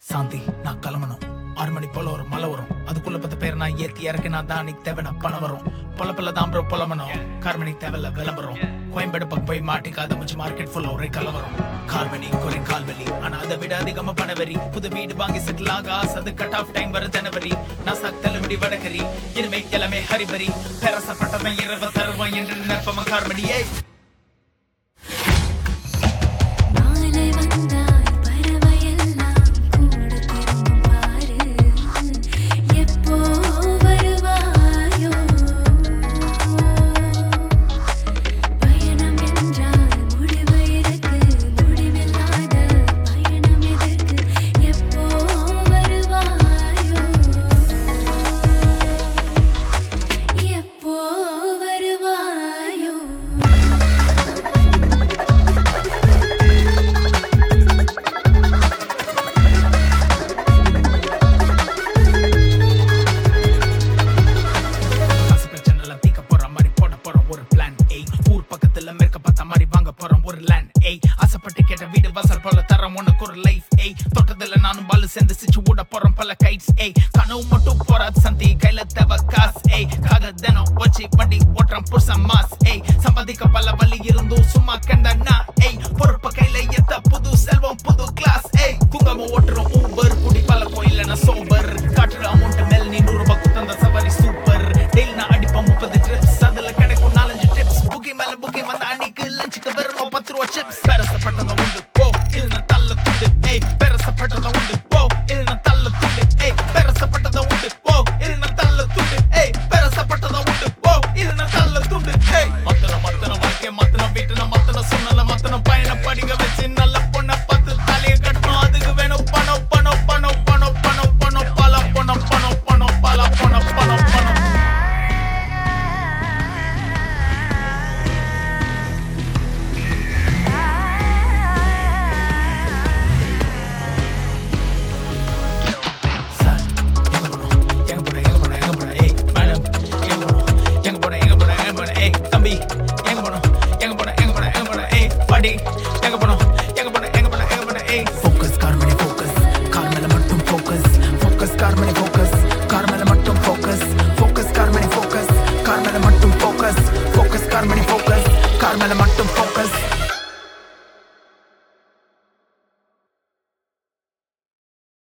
சாந்தி நான் கிளம்பணும் ஆறு மணி போல ஒரு மழை வரும் அதுக்குள்ள பத்து பேர் நான் ஏத்தி இறக்கினா தான் நீ தேவையான பணம் வரும் பொல பொல தான் ப்ரோ புலமணும் கார்மணி தேவையில்ல விளம்பரம் கோயம்பேடு பக்கம் போய் மாட்டிக்காத முச்சு மார்க்கெட் ஃபுல்லா ஒரே கலவரம் கார்மணி குறை கால்வலி ஆனா அதை விட அதிகமா பணவரி புது வீடு வாங்கி செட்டில் ஆக ஆசை அது கட் ஆஃப் டைம் வர ஜனவரி நான் சத்தலமுடி வடகரி இனிமே எல்லாமே ஹரிபரி பெரசப்பட்டவன் இரவு தருவான் என்று நிற்பவன் கார்மணியே மாலை வந்தால் பறவையெல்லாம் கூடு திரும்பும் பாரு எப்போ வருவாயோ பயணம் என்றால் முடிவு இருக்கு முடிவில்லாத பயணம் எதற்கு எப்போ வருவாயோ எப்போ வருவாயோ காசு பிரச்சனை எல்லாம் தீக்க போற மாதிரி போட போறோம் ஒரு பிளான் ஏய் ஊர் பக்கத்துல மேற்க பார்த்த மாதிரி வாங்க போறோம் ஒரு லேண்ட் ஏய் ஆசைப்பட்டு கேட்ட வீடு வாசல் போல தரோம் உனக்கு ஒரு லைஃப் ஏய் தொட்டதுல நானும் பாலு சேர்ந்து சிச்சு விட போறோம் பல கைட்ஸ் ஏய் கனவு மட்டும் போறாது சந்தி கையில தேவை காசு ஏய் காக தினம் வச்சு வண்டி ஓட்டுறான் புருஷன் மாஸ் ஏய் சம்பாதிக்க பல வழி இருந்தும் சும்மா கண்டனா ஏய் பொறுப்ப கையில எத்த புது செல்வம் புது கிளாஸ் ஏய் குங்கம ஓட்டுறோம் ஊபர் குடி பல கோயில நான் சோபர்